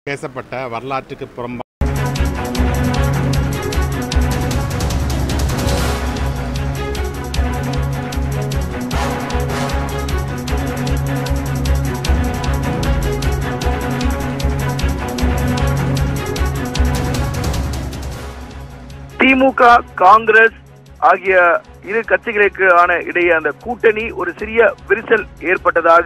பேசப்பட்ட வரலாற்றுக்கு புறம்பா திமுக காங்கிரஸ் ஆகிய இரு கட்சிகளுக்கு ஆன இடையே அந்த கூட்டணி ஒரு சிறிய விரிசல் ஏற்பட்டதாக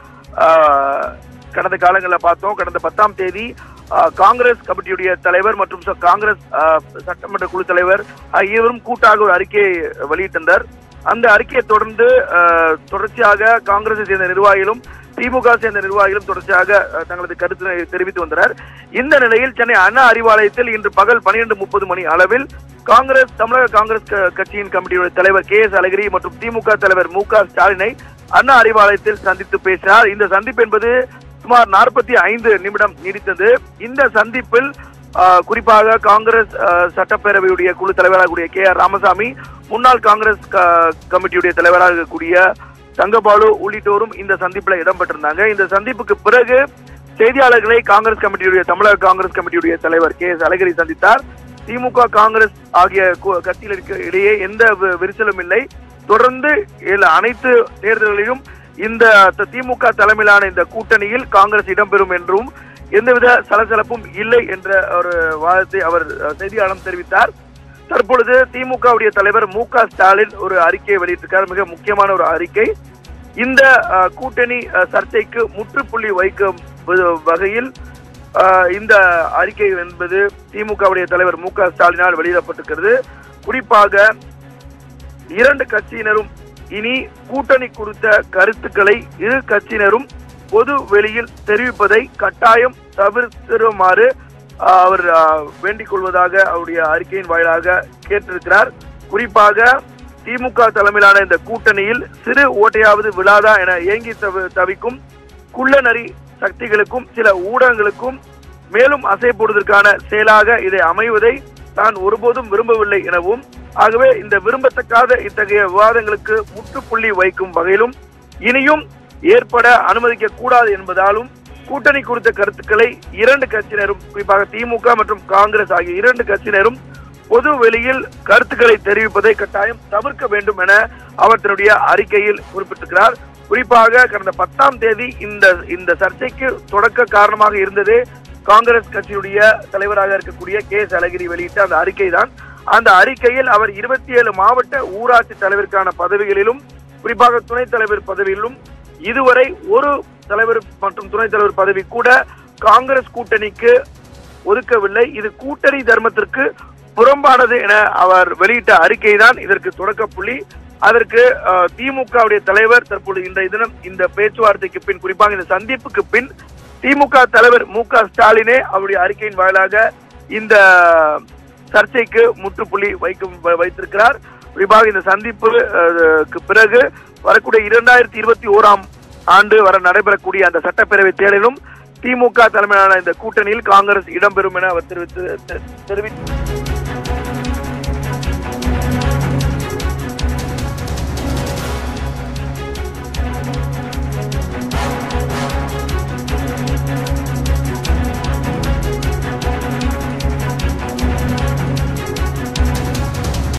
ஆஹ், கடந்த காலங்களில் பார்த்தோம் கடந்த பத்தாம் தேதி ஆஹ், காங்கிரஸ் கமிட்டியுடைய தலைவர் மற்றும் ச- காங்கிரஸ் ஆஹ், சட்டமன்ற குழு தலைவர் ஆகிய இருவரும் கூட்டாக ஒரு அறிக்கையை வெளியிட்டிருந்தார் அந்த அறிக்கையை தொடர்ந்து ஆஹ், தொடர்ச்சியாக காங்கிரஸை சேர்ந்த நிர்வாகிகளும் திமுக சேர்ந்த நிர்வாகிகளும் தொடர்ச்சியாக அஹ், தங்களது கருத்தினை தெரிவித்து வந்தனர் இந்த நிலையில் சென்னை அண்ணா அறிவாலயத்தில் இன்று பகல் பனிரெண்டு முப்பது மணி அளவில் காங்கிரஸ் தமிழக காங்கிரஸ் க- கட்சியின் கமிட்டியுடைய தலைவர் கே எஸ் அழகிரி மற்றும் திமுக தலைவர் மு க ஸ்டாலினை அண்ணா அறிவாலயத்தில் சந்தித்து பேசினார் இந்த சந்திப்பு என்பது சுமார் நாற்பத்தி ஐந்து நிமிடம் நீடித்தது இந்த சந்திப்பில் ஆஹ், குறிப்பாக காங்கிரஸ் ஆஹ், சட்டப்பேரவையுடைய குழு தலைவராக கூடிய கே ஆர் ராமசாமி முன்னாள் காங்கிரஸ் க- கமிட்டியுடைய தலைவராக இருக்கக்கூடிய தங்கபாலு உள்ளிட்டோரும் இந்த சந்திப்புல இடம்பெற்றிருந்தாங்க இந்த சந்திப்புக்கு பிறகு செய்தியாளர்களை காங்கிரஸ் கமிட்டியுடைய தமிழக காங்கிரஸ் கமிட்டியுடைய தலைவர் கே எஸ் அழகிரி சந்தித்தார் திமுக காங்கிரஸ் ஆகிய கு- கட்சிகளுக்கு இடையே எந்த வி- விரிசலும் இல்லை தொடர்ந்து இல்ல அனைத்து தேர்தல்களிலும் இந்த த- திமுக தலைமையிலான இந்த கூட்டணியில் காங்கிரஸ் இடம்பெறும் என்றும் எந்தவித சலசலப்பும் இல்லை என்ற ஒரு வாதத்தை அவர் அஹ், செய்தியாளர் தெரிவித்தார் தற்பொழுது திமுகவுடைய தலைவர் மு க ஸ்டாலின் ஒரு அறிக்கையை வெளியிட்டிருக்கார் மிக முக்கியமான ஒரு அறிக்கை இந்த அஹ், கூட்டணி அஹ், சர்ச்சைக்கு முற்றுப்புள்ளி வைக்கும் வ- வகையில் அஹ், இந்த அறிக்கை என்பது திமுகவுடைய தலைவர் மு க ஸ்டாலினால் வெளியிடப்பட்டிருக்கிறது குறிப்பாக இரண்டு கட்சியினரும் இனி கூட்டணி குறித்த கருத்துக்களை இரு கட்சியினரும் பொது வெளியில் தெரிவிப்பதை கட்டாயம் தவிர்த்திருமாறு ஆஹ், அவர் ஆஹ், வேண்டிக் கொள்வதாக அவருடைய அறிக்கையின் வாயிலாக கேட்டிருக்கிறார் குறிப்பாக திமுக தலைமையிலான இந்த கூட்டணியில் சிறு ஓட்டையாவது விழாதா என ஏங்கி தவி தவிக்கும் குள்ளநரி சக்திகளுக்கும் சில ஊடகங்களுக்கும் மேலும் அசை போடுவதற்கான செயலாக இதை அமைவதை தான் ஒருபோதும் விரும்பவில்லை எனவும் ஆகவே இந்த விரும்பத்தக்காத இத்தகைய விவாதங்களுக்கு முற்றுப்புள்ளி வைக்கும் வகையிலும் இனியும் ஏற்பட அனுமதிக்க கூடாது என்பதாலும் கூட்டணி குறித்த கருத்துக்களை இரண்டு கட்சியினரும் குறிப்பாக திமுக மற்றும் காங்கிரஸ் ஆகிய இரண்டு கட்சியினரும் பொது வெளியில் கருத்துக்களை தெரிவிப்பதை கட்டாயம் தவிர்க்க வேண்டும் என அவர் தன்னுடைய அறிக்கையில் குறிப்பிட்டிருக்கிறார் குறிப்பாக கடந்த பத்தாம் தேதி இந்த இந்த சர்ச்சைக்கு தொடக்க காரணமாக இருந்ததே காங்கிரஸ் கட்சியுடைய தலைவராக இருக்கக்கூடிய கே எஸ் அழகிரி வெளியிட்ட அந்த அறிக்கை தான் அந்த அறிக்கையில் அவர் இருபத்தி ஏழு மாவட்ட ஊராட்சி தலைவருக்கான பதவிகளிலும் குறிப்பாக துணைத் தலைவர் பதவியிலும் இதுவரை ஒரு தலைவர் மற்றும் துணைத் தலைவர் பதவி கூட காங்கிரஸ் கூட்டணிக்கு ஒதுக்கவில்லை இது கூட்டணி தர்மத்திற்கு புறம்பானது என அவர் வெளியிட்ட அறிக்கை தான் இதற்கு தொடக்க புள்ளி அதற்கு அஹ், திமுகவுடைய தலைவர் தற்பொழுது இன்றைய தினம் இந்த பேச்சுவார்த்தைக்கு பின் குறிப்பாக இந்த சந்திப்புக்கு பின் திமுக தலைவர் மு க ஸ்டாலினே அவருடைய அறிக்கையின் வாயிலாக இந்த சர்ச்சைக்கு முற்றுப்புள்ளி வைக்கும் வ- வைத்திருக்கிறார் குறிப்பாக இந்த சந்திப்பு அஹ், க்கு பிறகு வரக்கூடிய இரண்டாயிரத்தி இருபத்தி ஓராம் ஆண்டு வர நடைபெறக்கூடிய அந்த சட்டப்பேரவை தேர்தலிலும் திமுக தலைமையிலான இந்த கூட்டணியில் காங்கிரஸ் இடம்பெறும் என அவர் தெரிவித்து தெ- தெரிவித்து